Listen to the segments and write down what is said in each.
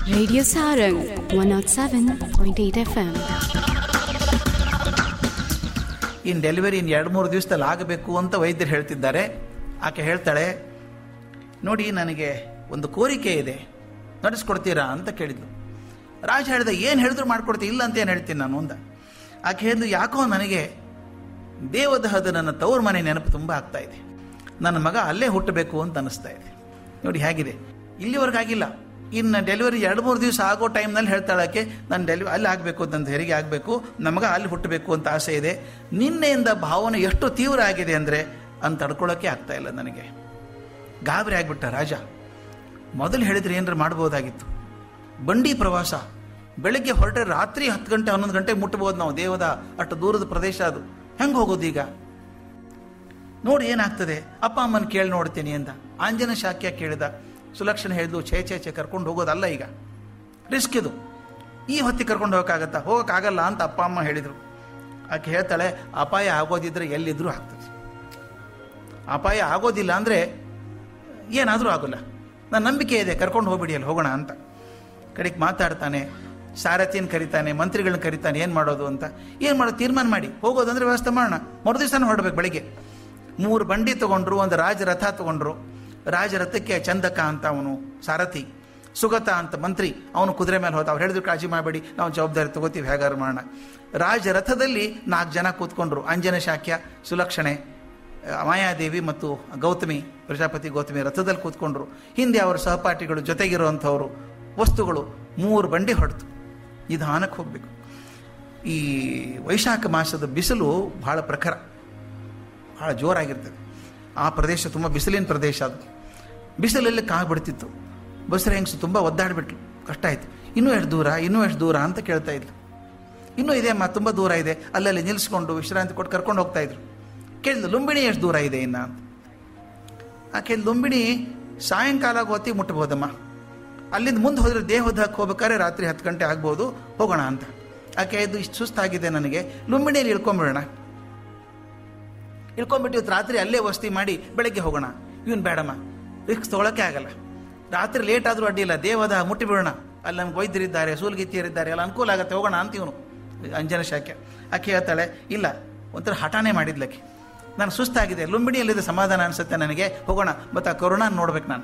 Radio Sarang 107.8 FM. ಇನ್ನು delivery ಇನ್ನು ಎರಡು ಮೂರು ದಿವಸದಲ್ಲಿ ಆಗಬೇಕು ಅಂತ ವೈದ್ಯರು ಹೇಳ್ತಿದ್ದಾರೆ ಆಕೆ ಹೇಳ್ತಾಳೆ ನೋಡಿ ನನಗೆ ಒಂದು ಕೋರಿಕೆ ಇದೆ ನಡೆಸ್ಕೊಡ್ತೀರಾ ಅಂತ ಕೇಳಿದ್ಲು ರಾಜ ಹೇಳಿದ ಏನು ಹೇಳಿದ್ರು ಮಾಡ್ಕೊಡ್ತೀನಿ ಇಲ್ಲ ಅಂತ ಏನು ಹೇಳ್ತೀನಿ ನಾನು ಅಂದ ಆಕೆ ಹೇಳಿದ್ಲು ಯಾಕೋ ನನಗೆ ದೇವದಹದ ನನ್ನ ತವರು ಮನೆ ನೆನಪು ತುಂಬ ಆಗ್ತಾ ಇದೆ ನನ್ನ ಮಗ ಅಲ್ಲೇ ಹುಟ್ಟಬೇಕು ಅಂತ ಅನಿಸ್ತಾ ಇದೆ ನೋಡಿ ಹೇಗಿದೆ ಇಲ್ಲಿವರೆಗಾಗಿಲ್ಲ ಇನ್ನು ಡೆಲಿವರಿ ಎರಡು ಮೂರು ದಿವಸ ಆಗೋ ಟೈಮ್ನಲ್ಲಿ ಹೇಳ್ತಾಳೆ ಆಕೆ ನಾನು ಡೆಲಿವರಿ ಅಲ್ಲಿ ಆಗಬೇಕು ಅಂತ ಹೆರಿಗೆ ಆಗಬೇಕು ನಮಗ ಅಲ್ಲಿ ಹುಟ್ಟಬೇಕು ಅಂತ ಆಸೆ ಇದೆ ನಿನ್ನೆಯಿಂದ ಭಾವನೆ ಎಷ್ಟು ತೀವ್ರ ಆಗಿದೆ ಅಂದರೆ ಅಂತ ತಡ್ಕೊಳ್ಳೋಕ್ಕೆ ಆಗ್ತಾ ಇಲ್ಲ ನನಗೆ ಗಾಬರಿ ಆಗಿಬಿಟ್ಟ ರಾಜ ಮೊದಲು ಹೇಳಿದ್ರೆ ಏನಾರು ಮಾಡ್ಬೋದಾಗಿತ್ತು ಬಂಡಿ ಪ್ರವಾಸ ಬೆಳಗ್ಗೆ ಹೊರಟರೆ ರಾತ್ರಿ ಹತ್ತು ಗಂಟೆ ಹನ್ನೊಂದು ಗಂಟೆ ಮುಟ್ಬೋದು ನಾವು ದೇವದ ಅಷ್ಟು ದೂರದ ಪ್ರದೇಶ ಅದು ಹೆಂಗೆ ಹೋಗೋದು ಈಗ ನೋಡಿ ಏನಾಗ್ತದೆ ಅಪ್ಪ ಅಮ್ಮನ ಕೇಳಿ ನೋಡ್ತೀನಿ ಅಂತ ಆಂಜನ ಶಾಕ್ಯ ಕೇಳಿದ ಸುಲಕ್ಷಣ ಹೇಳಿದ್ಲು ಛೇ ಛೇ ಛೇ ಕರ್ಕೊಂಡು ಹೋಗೋದಲ್ಲ ಈಗ ರಿಸ್ಕ್ ಇದು ಈ ಹೊತ್ತಿಗೆ ಕರ್ಕೊಂಡು ಹೋಗೋಕ್ಕಾಗತ್ತಾ ಹೋಗೋಕ್ಕಾಗಲ್ಲ ಅಂತ ಅಪ್ಪ ಅಮ್ಮ ಹೇಳಿದರು ಆಕೆ ಹೇಳ್ತಾಳೆ ಅಪಾಯ ಆಗೋದಿದ್ರೆ ಎಲ್ಲಿದ್ರೂ ಆಗ್ತದೆ ಅಪಾಯ ಆಗೋದಿಲ್ಲ ಅಂದರೆ ಏನಾದರೂ ಆಗೋಲ್ಲ ನನ್ನ ನಂಬಿಕೆ ಇದೆ ಕರ್ಕೊಂಡು ಹೋಗ್ಬಿಡಿ ಅಲ್ಲಿ ಹೋಗೋಣ ಅಂತ ಕಡೆಗೆ ಮಾತಾಡ್ತಾನೆ ಸಾರಥಿನ ಕರಿತಾನೆ ಮಂತ್ರಿಗಳನ್ನ ಕರಿತಾನೆ ಏನು ಮಾಡೋದು ಅಂತ ಏನು ಮಾಡೋದು ತೀರ್ಮಾನ ಮಾಡಿ ಹೋಗೋದಂದ್ರೆ ವ್ಯವಸ್ಥೆ ಮಾಡೋಣ ಮರುದಿವಸನೂ ಹೊರಡ್ಬೇಕು ಬೆಳಿಗ್ಗೆ ಮೂರು ಬಂಡಿ ತಗೊಂಡ್ರು ಒಂದು ರಾಜರಥ ತಗೊಂಡ್ರು ರಾಜರಥಕ್ಕೆ ಚಂದಕ ಅಂತ ಅವನು ಸಾರಥಿ ಸುಗತ ಅಂತ ಮಂತ್ರಿ ಅವನು ಕುದುರೆ ಮೇಲೆ ಹೋದ ಅವ್ರು ಹೇಳಿದ್ರು ಕಾಳಜಿ ಮಾಡಬೇಡಿ ನಾವು ಜವಾಬ್ದಾರಿ ತಗೋತೀವಿ ಹೇಗಾರು ಮಾಡೋಣ ರಾಜರಥದಲ್ಲಿ ನಾಲ್ಕು ಜನ ಕೂತ್ಕೊಂಡ್ರು ಅಂಜನ ಶಾಕ್ಯ ಸುಲಕ್ಷಣೆ ಮಾಯಾದೇವಿ ಮತ್ತು ಗೌತಮಿ ಪ್ರಜಾಪತಿ ಗೌತಮಿ ರಥದಲ್ಲಿ ಕೂತ್ಕೊಂಡ್ರು ಹಿಂದೆ ಅವರ ಸಹಪಾಠಿಗಳು ಜೊತೆಗಿರುವಂಥವ್ರು ವಸ್ತುಗಳು ಮೂರು ಬಂಡಿ ಹೊಡೆತು ನಿಧಾನಕ್ಕೆ ಹೋಗಬೇಕು ಈ ವೈಶಾಖ ಮಾಸದ ಬಿಸಿಲು ಬಹಳ ಪ್ರಖರ ಭಾಳ ಜೋರಾಗಿರ್ತದೆ ಆ ಪ್ರದೇಶ ತುಂಬ ಬಿಸಿಲಿನ ಪ್ರದೇಶ ಅದು ಬಿಸಿಲಲ್ಲಿ ಕಾಗ್ಬಿಡ್ತಿತ್ತು ಬಸರೆ ಹೆಂಗಸು ತುಂಬ ಒದ್ದಾಡಿಬಿಟ್ಲು ಕಷ್ಟ ಆಯಿತು ಇನ್ನೂ ಎಷ್ಟು ದೂರ ಇನ್ನೂ ಎಷ್ಟು ದೂರ ಅಂತ ಕೇಳ್ತಾ ಇದ್ಲು ಇನ್ನೂ ಇದೆ ಅಮ್ಮ ತುಂಬ ದೂರ ಇದೆ ಅಲ್ಲಲ್ಲಿ ನಿಲ್ಲಿಸ್ಕೊಂಡು ವಿಶ್ರಾಂತಿ ಕೊಟ್ಟು ಕರ್ಕೊಂಡು ಹೋಗ್ತಾ ಇದ್ರು ಕೇಳಿದ್ಲು ಲುಂಬಿಣಿ ಎಷ್ಟು ದೂರ ಇದೆ ಇನ್ನು ಅಂತ ಆಕೆ ಲುಂಬಿಣಿ ಸಾಯಂಕಾಲ ಹೊತ್ತಿಗೆ ಮುಟ್ಟಬಹುದಮ್ಮ ಅಲ್ಲಿಂದ ಮುಂದೆ ಹೋದ್ರೆ ದೇಹದಕ್ಕೆ ಹೋಗ್ಬೇಕಾದ್ರೆ ರಾತ್ರಿ ಹತ್ತು ಗಂಟೆ ಆಗ್ಬೋದು ಹೋಗೋಣ ಅಂತ ಆಕೆ ಇದು ಇಷ್ಟು ಸುಸ್ತಾಗಿದೆ ನನಗೆ ಲುಂಬಿಣಿಯಲ್ಲಿ ಇಳ್ಕೊಂಬಿಡೋಣ ಇಳ್ಕೊಂಬಿಟ್ಟು ಇವತ್ತು ರಾತ್ರಿ ಅಲ್ಲೇ ವಸ್ತಿ ಮಾಡಿ ಬೆಳಗ್ಗೆ ಹೋಗೋಣ ಇವನು ಬೇಡಮ್ಮ ರಿಕ್ಸ್ ತೊಗೊಳಕ್ಕೆ ಆಗಲ್ಲ ರಾತ್ರಿ ಲೇಟ್ ಆದರೂ ಅಡ್ಡಿಲ್ಲ ದೇವದ ಮುಟ್ಟಿ ಬಿಡೋಣ ಅಲ್ಲಿ ನಮ್ಗೆ ವೈದ್ಯರಿದ್ದಾರೆ ಸೂಲ್ಗಿತ್ತಿಯರಿದ್ದಾರೆ ಎಲ್ಲ ಅನುಕೂಲ ಆಗುತ್ತೆ ಹೋಗೋಣ ಅಂತ ಇವನು ಅಂಜನ ಶಾಕ್ಯ ಆಕೆ ಹೇಳ್ತಾಳೆ ಇಲ್ಲ ಒಂಥರ ಹಠಾನೇ ಮಾಡಿದ್ಲಕ್ಕೆ ನಾನು ಸುಸ್ತಾಗಿದೆ ಲುಂಬಿಣಿಯಲ್ಲಿದೆ ಸಮಾಧಾನ ಅನಿಸುತ್ತೆ ನನಗೆ ಹೋಗೋಣ ಮತ್ತು ಆ ಕರುಣ ನೋಡ್ಬೇಕು ನಾನು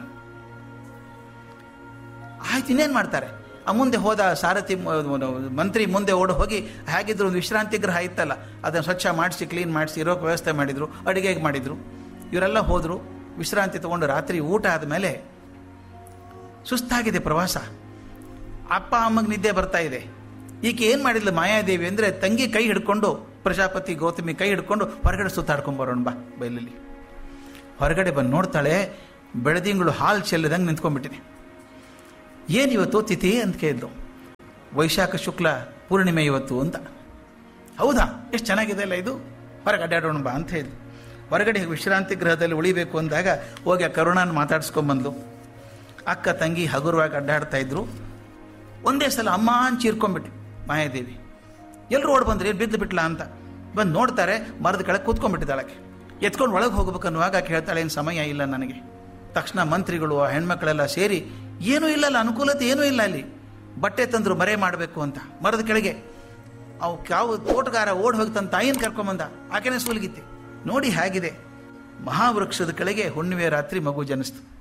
ಆಯ್ತು ಇನ್ನೇನು ಮಾಡ್ತಾರೆ ಆ ಮುಂದೆ ಹೋದ ಸಾರಥಿ ಮಂತ್ರಿ ಮುಂದೆ ಓಡಿ ಹೋಗಿ ಹೇಗಿದ್ರು ಒಂದು ವಿಶ್ರಾಂತಿ ಗೃಹ ಇತ್ತಲ್ಲ ಅದನ್ನು ಸ್ವಚ್ಛ ಮಾಡಿಸಿ ಕ್ಲೀನ್ ಮಾಡಿಸಿ ಇರೋಕೆ ವ್ಯವಸ್ಥೆ ಮಾಡಿದರು ಅಡುಗೆಗೆ ಮಾಡಿದರು ಇವರೆಲ್ಲ ಹೋದರು ವಿಶ್ರಾಂತಿ ತಗೊಂಡು ರಾತ್ರಿ ಊಟ ಆದಮೇಲೆ ಸುಸ್ತಾಗಿದೆ ಪ್ರವಾಸ ಅಪ್ಪ ಅಮ್ಮಗೆ ನಿದ್ದೆ ಬರ್ತಾ ಇದೆ ಈಕೆ ಏನು ಮಾಡಿದ್ಲು ಮಾಯಾದೇವಿ ಅಂದರೆ ತಂಗಿ ಕೈ ಹಿಡ್ಕೊಂಡು ಪ್ರಜಾಪತಿ ಗೌತಮಿ ಕೈ ಹಿಡ್ಕೊಂಡು ಹೊರಗಡೆ ಸುತ್ತಾಡ್ಕೊಂಬರೋಣ ಬಾ ಬೈಲಲ್ಲಿ ಹೊರಗಡೆ ಬಂದು ನೋಡ್ತಾಳೆ ಬೆಳದಿಂಗಳು ಹಾಲು ಚೆಲ್ಲದಂಗೆ ನಿಂತ್ಕೊಂಡ್ಬಿಟ್ಟಿದೆ ಏನು ಇವತ್ತು ತಿಥಿ ಅಂತ ಕೇಳಿದ್ದು ವೈಶಾಖ ಶುಕ್ಲ ಪೂರ್ಣಿಮೆ ಇವತ್ತು ಅಂತ ಹೌದಾ ಎಷ್ಟು ಚೆನ್ನಾಗಿದೆ ಅಲ್ಲ ಇದು ಹೊರಗೆ ಅಡ್ಡಾಡೋಣ ಬಾ ಅಂತ ಹೇಳಿದ್ಲು ಹೊರಗಡೆ ವಿಶ್ರಾಂತಿ ಗೃಹದಲ್ಲಿ ಉಳಿಬೇಕು ಅಂದಾಗ ಹೋಗಿ ಆ ಕರುಣಾನ ಮಾತಾಡ್ಸ್ಕೊಂಬಂದ್ಲು ಅಕ್ಕ ತಂಗಿ ಹಗುರವಾಗಿ ಅಡ್ಡಾಡ್ತಾ ಇದ್ರು ಒಂದೇ ಸಲ ಅಮ್ಮ ಅಂತ ಚೀರ್ಕೊಂಡ್ಬಿಟ್ಟು ಮಾಯಾದೇವಿ ಎಲ್ಲರೂ ಓಡ್ ಬಂದ್ರಿ ಬಿದ್ದು ಬಿಟ್ಲಾ ಅಂತ ಬಂದು ನೋಡ್ತಾರೆ ಮರದ ಕೆಳಗೆ ಕೂತ್ಕೊಂಡ್ಬಿಟ್ಟಿದ್ದಾಳಕ್ಕೆ ಎತ್ಕೊಂಡು ಒಳಗೆ ಹೋಗ್ಬೇಕು ಅನ್ನುವಾಗ ಆಕೆ ಹೇಳ್ತಾಳೆ ಏನು ಸಮಯ ಇಲ್ಲ ನನಗೆ ತಕ್ಷಣ ಮಂತ್ರಿಗಳು ಆ ಹೆಣ್ಮಕ್ಳೆಲ್ಲ ಸೇರಿ ಏನೂ ಇಲ್ಲಲ್ಲ ಅನುಕೂಲತೆ ಏನೂ ಇಲ್ಲ ಅಲ್ಲಿ ಬಟ್ಟೆ ತಂದ್ರು ಮರೆ ಮಾಡಬೇಕು ಅಂತ ಮರದ ಕೆಳಗೆ ಅವು ಯಾವ ತೋಟಗಾರ ಓಡ್ ಹೋಗಿ ತನ್ನ ತಾಯಿನ ಕರ್ಕೊಂಬಂದ ಆಕೆನೇ ಸೂಲ್ಗಿತ್ತೆ ನೋಡಿ ಹೇಗಿದೆ ಮಹಾವೃಕ್ಷದ ಕೆಳಗೆ ಹುಣ್ಣಿಮೆ ರಾತ್ರಿ ಮಗು ಜನಿಸ್ತು